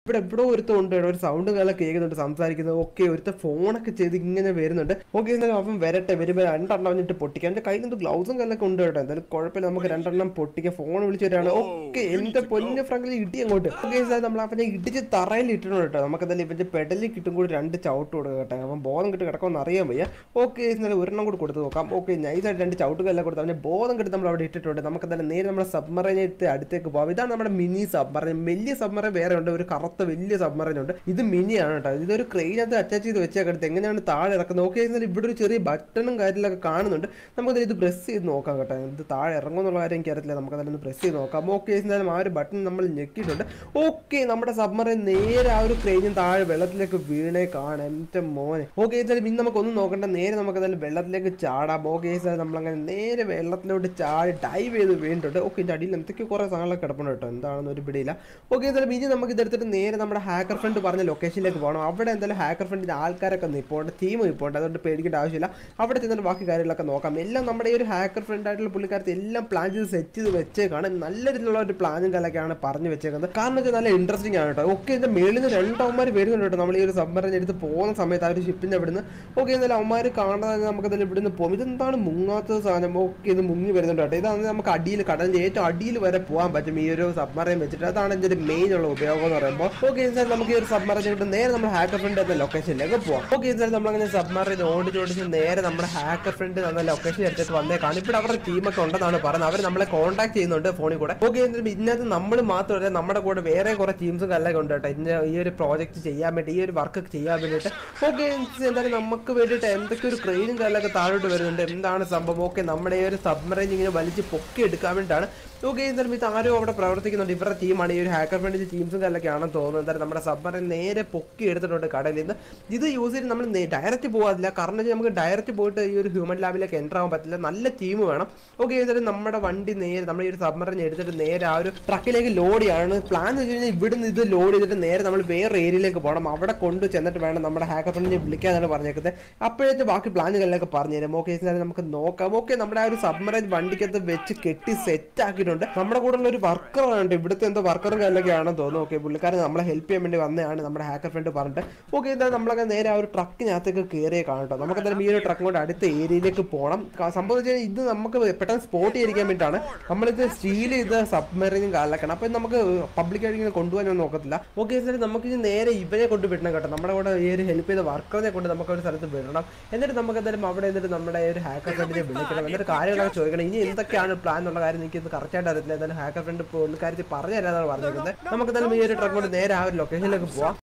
ഇവിടെ എവിടെ ഒരുത്തം ഉണ്ട് ഒരു സൗണ്ട് കാലം കേൾക്കുന്നുണ്ട് സംസാരിക്കുന്നത് ഓക്കെ ഒരുത്ത ഫോണൊക്കെ ചെയ്ത് ഇങ്ങനെ വരുന്നുണ്ട് ഓക്കെ എന്നാലും അവൻ വരട്ടെ വരുമ്പോൾ രണ്ടെണ്ണം വന്നിട്ട് പൊട്ടിക്കാം എൻ്റെ കയ്യിൽ നിന്ന് ഗ്ലൗസും കല്ലൊക്കെ ഉണ്ട് കേട്ടോ എന്തായാലും കുഴപ്പമില്ല നമുക്ക് രണ്ടെണ്ണം പൊട്ടിക്കാം ഫോൺ വിളിച്ച് വരികയാണ് ഓക്കെ എന്റെ പൊന്നു ഫ്രണ്ടിൽ ഇടി അങ്ങോട്ട് ഓക്കെ സാർ നമ്മൾ അവനെ ഇടിച്ച് തറയിൽ ഇട്ടിട്ടുണ്ട് കേട്ടോ നമുക്ക് എന്തായാലും ഇവന്റെ പെടലിൽ കിട്ടും കൂടി രണ്ട് ചവിട്ട് കൊടുക്കുക കേട്ടോ അവൻ ബോധം കിട്ടി കിടക്കുമെന്ന് അറിയാൻ വയ്യ ഓക്കെ എന്നാലും ഒരെണ്ണം കൂടി കൊടുത്ത് നോക്കാം ഓക്കെ നൈസായിട്ട് രണ്ട് ചവിട്ട് കല്ല കൊടുത്ത് അവനെ ബോധം കിട്ടി നമ്മൾ അവിടെ ഇട്ടിട്ടുണ്ട് നമുക്ക് എന്തായാലും നേരെ നമ്മുടെ സബ്മറൈനത്തെ അടുത്തേക്ക് പോകാം ഇതാണ് നമ്മുടെ മിനി സബ്മറൈൻ വലിയ സബ്മറൈൻ വേറെ ഉണ്ട് ഒരു കറുത്ത വലിയ സബ്മറൈൻ ഉണ്ട് ഇത് മിനിയാണ് കേട്ടോ ഇതൊരു ക്രെയിനകത്ത് അറ്റാച്ച് ചെയ്ത് വെച്ചേക്കടുത്ത് എങ്ങനെയാണ് താഴെ ഇറക്കുന്നത് നോക്കി കഴിഞ്ഞാൽ ഇവിടെ ഒരു ചെറിയ ബട്ടണും കാര്യങ്ങളൊക്കെ കാണുന്നുണ്ട് നമുക്ക് ഇത് പ്രസ് ചെയ്ത് നോക്കാം കേട്ടോ ഇത് താഴെ ഇറങ്ങുമെന്നുള്ള കാര്യം എനിക്കറിയത്തില്ല നമുക്ക് അതിലൊന്ന് പ്രസ് ചെയ്ത് നോക്കാം ഓക്കെ എന്നാലും ആ ഒരു ബട്ടൺ നമ്മൾ ഞെക്കിയിട്ടുണ്ട് ഓക്കെ നമ്മുടെ സബ്മറൈൻ നേരെ ആ ഒരു ക്രെയിനും താഴെ വെള്ളത്തിലേക്ക് വീണേ കാണാം എൻ്റെ മോനെ ഓക്കെ എന്നാലും ഇന്ന് നമുക്കൊന്നും നോക്കണ്ട നേരെ നമുക്ക് എന്തായാലും വെള്ളത്തിലേക്ക് ചാടാം ഓക്കെ എന്നാലും നമ്മളങ്ങനെ നേരെ വെള്ളത്തിലോട്ട് ചാടി ഡൈവ് ചെയ്ത് വീണിട്ടുണ്ട് ഓക്കെ ഇതിൻ്റെ അടിയിൽ എന്തൊക്കെയോ കുറേ സാധനങ്ങളൊക്കെ കിടപ്പുണ്ട് കേട്ടോ എന്താണെന്ന് ഒരു പിടിയില്ല ഓക്കെ എന്തായാലും ഇനി നമുക്ക് ഇതെടുത്തിട്ട് നേരെ നമ്മുടെ ഹാക്കർ ഫ്രണ്ട് പറഞ്ഞ ലൊക്കേഷനിലേക്ക് പോകണം അവിടെ എന്തായാലും ഹാക്കർ ഫ്രണ്ടിൻ്റെ ആൾക്കാരൊക്കെ നിൽപ്പുണ്ട് ടീം നിൽപ്പുണ്ട് അതുകൊണ്ട് പേടിക്കേണ്ട ആവശ്യമില്ല അവിടെ ചെന്നിട്ട് ബാക്കി കാര്യങ്ങളൊക്കെ നോക്കാം എല്ലാം നമ്മുടെ ഈ ഒരു ഹാക്കർ ഫ്രണ്ട് ആയിട്ടുള്ള പുള്ളിക്കാരത്തെ എല്ലാം പ്ലാൻ ചെയ്ത് സെറ്റ് ചെയ്ത് വെച്ചേക്കാണ് നല്ല രീതിയിലുള്ള ഒരു പ്ലാനും കലൊക്കെയാണ് പറഞ്ഞു വെച്ചേക്കുന്നത് കാരണം വെച്ചാൽ നല്ല ഇൻട്രസ്റ്റിംഗ് ആണ് കേട്ടോ ഓക്കെ ഇതിന്റെ മേളിൽ നിന്ന് രണ്ടവന്മാർ വരുന്നുണ്ട് കേട്ടോ നമ്മൾ ഈ ഒരു സബ്മറിന് എടുത്ത് പോകുന്ന സമയത്ത് ആ ഒരു ഷിപ്പിന്റെ ഇവിടുന്ന് ഓക്കെ എന്നാലും അവന്മാർ കാണാതെ നമുക്ക് ഇതിൽ ഇവിടുന്ന് പോകും ഇതെന്താണ് മുങ്ങാത്ത സാധനം ഓക്കെ ഇത് മുങ്ങി വരുന്നുണ്ട് കേട്ടോ ഇതാണ് നമുക്ക് അടിയിൽ കടലിന്റെ ഏറ്റവും അടിയിൽ വരെ പോകാൻ പറ്റും ഈ ഒരു സബ്മറൈൻ വെച്ചിട്ട് അതാണ് ഇതിന്റെ മെയിൻ ഉള്ള ഉപയോഗം എന്ന് പറയുമ്പോൾ ഓക്കെ സാർ നമുക്ക് ഈ ഒരു സബ്മറൈൻ ഇട്ട് നേരെ നമ്മൾ ഹാക്കർ ഫ്രണ്ട് എന്ന ലൊക്കേഷനിലേക്ക് പോവാം ഓക്കെ സാർ നമ്മളങ്ങനെ സബ്മറൈൻ ഓടിച്ച് ഓടിച്ച് നേരെ നമ്മുടെ ഹാക്കർ ഫ്രണ്ട് എന്ന ലൊക്കേഷൻ എടുത്തിട്ട് വന്നേക്കാണ് ഇവിടെ അവരുടെ ടീമൊക്കെ ഉണ്ടെന്നാണ് പറയുന്നത് അവർ നമ്മളെ കോൺടാക്ട് ചെയ്യുന്നുണ്ട് ഫോണിൽ കൂടെ ഓക്കെ ഇതിനകത്ത് നമ്മൾ മാത്രമല്ല നമ്മുടെ കൂടെ വേറെ കുറെ ടീംസും കല്ലൊക്കെ ഉണ്ട് കേട്ടോ ഇതിന്റെ ഈ ഒരു പ്രോജക്റ്റ് ചെയ്യാൻ വേണ്ടി ഈ ഒരു വർക്ക് ചെയ്യാൻ വേണ്ടിയിട്ട് ഓക്കെ എന്തായാലും നമുക്ക് വേണ്ടിയിട്ട് എന്തൊക്കെ ഒരു ക്രെയിനും കല്ലൊക്കെ താഴോട്ട് വരുന്നുണ്ട് എന്താണ് സംഭവം ഓക്കെ നമ്മുടെ ഈ ഒരു സബ്മറൈൻ ഇങ്ങനെ വലിച്ച് പൊക്കി എടുക്കാൻ വേണ്ടിയിട്ടാണ് ഓക്കെ എന്തായാലും ഇത് ആരും അവിടെ പ്രവർത്തിക്കുന്നുണ്ട് ഇവരുടെ ടീമാണ് ഈ ഒരു ഹാക്കർ ഫ്രണ്ടിന്റെ ടീംസും കല്ലൊക്കെ ആണെന്ന് തോന്നുന്നത് എന്തായാലും നമ്മുടെ സബ്മറൈൻ നേരെ പൊക്കി എടുത്തിട്ടുണ്ട് കടലിൽ നിന്ന് ഇത് യൂസ് ചെയ്ത് നമ്മൾ ഡയറക്റ്റ് പോകാതില്ല കാരണം വെച്ചാൽ നമുക്ക് ഡയറക്റ്റ് പോയിട്ട് ഈ ഒരു ഹ്യൂമൻ ലാബിലേക്ക് എൻ്റർ ആവാൻ പറ്റില്ല നല്ല ടീം വേണം ഓക്കെ എന്തായാലും നമ്മുടെ വണ്ടി നേരെ നമ്മുടെ ഈ ഒരു സബ്മറൈൻ എടുത്തിട്ട് നേരെ ആ ഒരു ട്രക്കിലേക്ക് ലോഡ് ചെയ്യാണ് പ്ലാൻ എന്ന് വെച്ച് കഴിഞ്ഞാൽ ഇവിടുന്ന് ഇത് ലോഡ് ചെയ്തിട്ട് നേരെ നമ്മൾ വേറെ ഏരിയയിലേക്ക് പോകണം അവിടെ കൊണ്ട് ചെന്നിട്ട് വേണം നമ്മുടെ ഹാക്കർ ഫ്രണ്ടിനെ വിളിക്കാനാണ് പറഞ്ഞേക്കുന്നത് അപ്പോഴത്തെ ബാക്കി പ്ലാനുകളിലൊക്കെ പറഞ്ഞു തരാം ഓക്കെ എന്തായാലും നമുക്ക് നോക്കാം ഓക്കെ നമ്മുടെ ആ ഒരു സബ്മറൈൻ വണ്ടിക്കകത്ത് വെച്ച് കെട്ടി സെറ്റ് ആക്കിയിട്ടുണ്ട് നമ്മുടെ കൂടെ ഉള്ള ഒരു വർക്കറാണ് ഇവിടുത്തെ എന്തോ വർക്കറും കാര്യങ്ങളൊക്കെ ആണെന്ന് തോന്നുന്നു ഓക്കെ പുള്ളിക്കാരൻ നമ്മളെ ഹെൽപ്പ് ചെയ്യാൻ വേണ്ടി വന്നതാണ് നമ്മുടെ ഹാക്കർ ഫ്രണ്ട് പറഞ്ഞിട്ട് ഓക്കെ എന്തായാലും നമ്മളൊക്കെ നേരെ ആ ഒരു ട്രക്കിനകത്തേക്ക് കയറിയേ കാണട്ടോ നമുക്ക് എന്തായാലും ഈ ഒരു ട്രക്ക് കൊണ്ട് അടുത്ത ഏരിയയിലേക്ക് പോകണം ക- സംഭവം വെച്ച് കഴിഞ്ഞാൽ ഇത് നമുക്ക് പെട്ടെന്ന് സ്പോട്ട് ചെയ്തിരിക്കാൻ വേണ്ടിയിട്ടാണ് നമ്മളിത് സ്റ്റീൽ ചെയ്ത് സബ്മറീനും കാലാക്കണം അപ്പം നമുക്ക് പബ്ലിക്കായിട്ട് ഇങ്ങനെ കൊണ്ടുപോകാനൊന്നും നോക്കത്തില്ല ഓക്കെ സാർ നമുക്ക് ഇനി നേരെ ഇവനെ കൊണ്ട് വിടണം കേട്ടോ നമ്മുടെ കൂടെ ഈ ഒരു ഹെൽപ്പ് ചെയ്ത വർക്കറിനെ കൊണ്ട് നമുക്ക് ഒരു സ്ഥലത്ത് വിടണം എന്നിട്ട് നമുക്ക് എന്തായാലും അവിടെ എന്നിട്ട് നമ്മുടെ ഒരു ഹാക്കർ ഫ്രണ്ടിനെ വിളിക്കണം എന്നിട്ട് കാര്യങ്ങളൊക്കെ ചോദിക്കണം ഇനി എന്തൊക്കെയാണ് പ്ലാൻ എന്നുള്ള കാര്യം എനിക്ക് ഇത് കറക്റ്റായിട്ട് അറിയത്തില്ല എന്തായാലും ഹാക്കർ ഫ്രണ്ട് പുള്ളിക്കാരത്തിൽ പറഞ്ഞു തരാന്നാണ് പറഞ്ഞേക്കുന്നത് നമുക്ക് എന്തായാലും ഈ ഒരു ട്രക്ക് കൊണ്ട് നേരെ ആ ഒരു ലൊക്കേഷനിലേക്ക് പോവാം